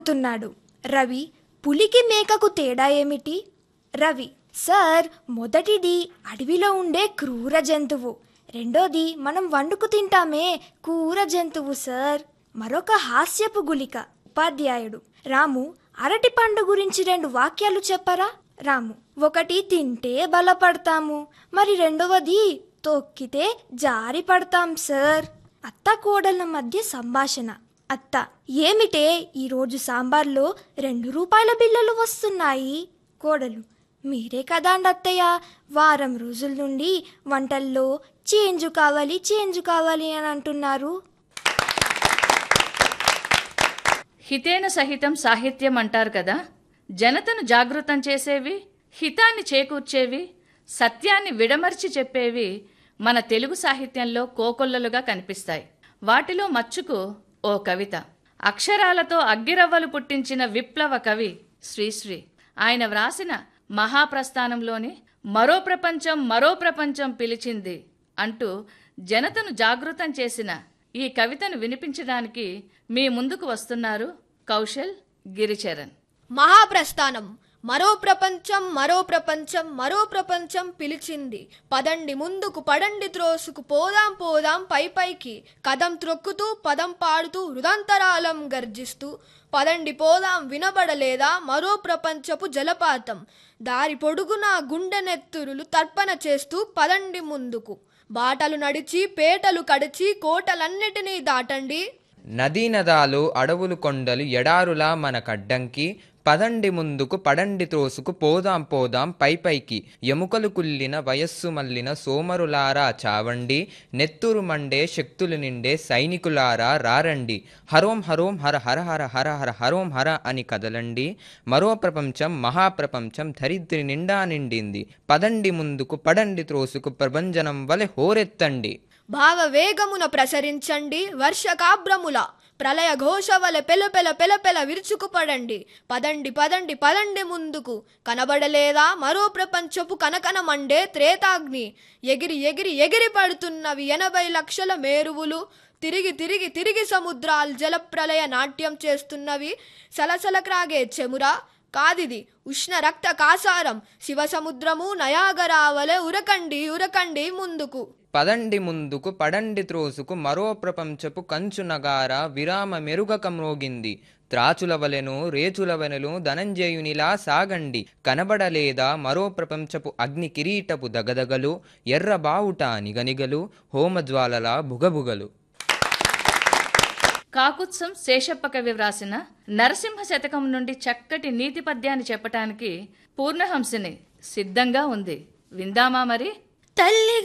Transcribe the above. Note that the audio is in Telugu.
తున్నాడు రవి పులికి మేకకు తేడా ఏమిటి రవి సార్ మొదటిది అడవిలో ఉండే క్రూర జంతువు రెండోది మనం వండుకు తింటామే కూర జంతువు సార్ మరొక హాస్యపు గులిక ఉపాధ్యాయుడు రాము అరటి పండు గురించి రెండు వాక్యాలు చెప్పరా రాము ఒకటి తింటే బలపడతాము మరి రెండవది తొక్కితే జారి పడతాం సార్ అత్త కోడళ్ళ మధ్య సంభాషణ అత్త ఏమిటే ఈరోజు సాంబార్లో రెండు రూపాయల బిల్లలు వస్తున్నాయి కోడలు మీరే కదా అండి అత్తయ్య వారం రోజుల నుండి వంటల్లో చేంజ్ కావాలి చేంజ్ కావాలి అని అంటున్నారు హితేన సహితం సాహిత్యం అంటారు కదా జనతను జాగృతం చేసేవి హితాన్ని చేకూర్చేవి సత్యాన్ని విడమర్చి చెప్పేవి మన తెలుగు సాహిత్యంలో కోకొల్లలుగా కనిపిస్తాయి వాటిలో మచ్చుకు ఓ కవిత అక్షరాలతో అగ్గిరవ్వలు పుట్టించిన విప్లవ కవి శ్రీశ్రీ ఆయన వ్రాసిన మహాప్రస్థానంలోని మరో ప్రపంచం మరో ప్రపంచం పిలిచింది అంటూ జనతను జాగృతం చేసిన ఈ కవితను వినిపించడానికి మీ ముందుకు వస్తున్నారు కౌశల్ గిరిచరణ్ మహాప్రస్థానం మరో ప్రపంచం మరో ప్రపంచం మరో ప్రపంచం పిలిచింది పదండి ముందుకు పడండి త్రోసుకు పోదాం పోదాం పై పైకి కదం త్రొక్కుతూ పదం పాడుతూ హృదంతరాలం గర్జిస్తూ పదండి పోదాం వినబడలేదా మరో ప్రపంచపు జలపాతం దారి పొడుగునా గుండె నెత్తురులు తర్పణ చేస్తూ పదండి ముందుకు బాటలు నడిచి పేటలు కడిచి కోటలన్నిటినీ దాటండి నదీ నదాలు అడవులు కొండలు ఎడారులా మనకడ్డంకి పదండి ముందుకు పడండి త్రోసుకు పోదాం పోదాం పై పైకి ఎముకలు కుల్లిన వయస్సు మల్లిన సోమరులారా చావండి నెత్తురు మండే శక్తులు నిండే సైనికులారా రారండి హరోం హరోం హర హర హర హర హర హరోం హర అని కదలండి మరో ప్రపంచం మహాప్రపంచం ధరిత్రి నిండా నిండింది పదండి ముందుకు పడండి త్రోసుకు ప్రభంజనం వలె హోరెత్తండి భావ వేగమున ప్రసరించండి వర్షకాబ్రముల ప్రళయ ఘోష వలె పెలపెల పెలపెల విరుచుకుపడండి పదండి పదండి పదండి ముందుకు కనబడలేదా మరో ప్రపంచపు కనకన మండే త్రేతాగ్ని ఎగిరి ఎగిరి ఎగిరి పడుతున్నవి ఎనభై లక్షల మేరువులు తిరిగి తిరిగి తిరిగి సముద్రాలు జలప్రలయ నాట్యం చేస్తున్నవి సలసల క్రాగే చెమురా కాదిది ఉష్ణ రక్త కాసారం శివ సముద్రము నయాగరావలె ఉరకండి ఉరకండి ముందుకు పదండి ముందుకు పడండి త్రోసుకు మరో ప్రపంచపు కంచు నగార విరామ మెరుగక మ్రోగింది త్రాచుల వలెను రేచుల వలెను ధనంజయునిలా సాగండి కనబడలేదా మరో ప్రపంచపు అగ్ని కిరీటపు దగదగలు ఎర్ర బావుట నిగనిగలు హోమజ్వాలల బుగబుగలు కాకుత్సం శేషప్ప కవి వ్రాసిన నరసింహ శతకం నుండి చక్కటి నీతి పద్యాన్ని చెప్పటానికి పూర్ణహంసిని సిద్ధంగా ఉంది విందామా మరి తల్లి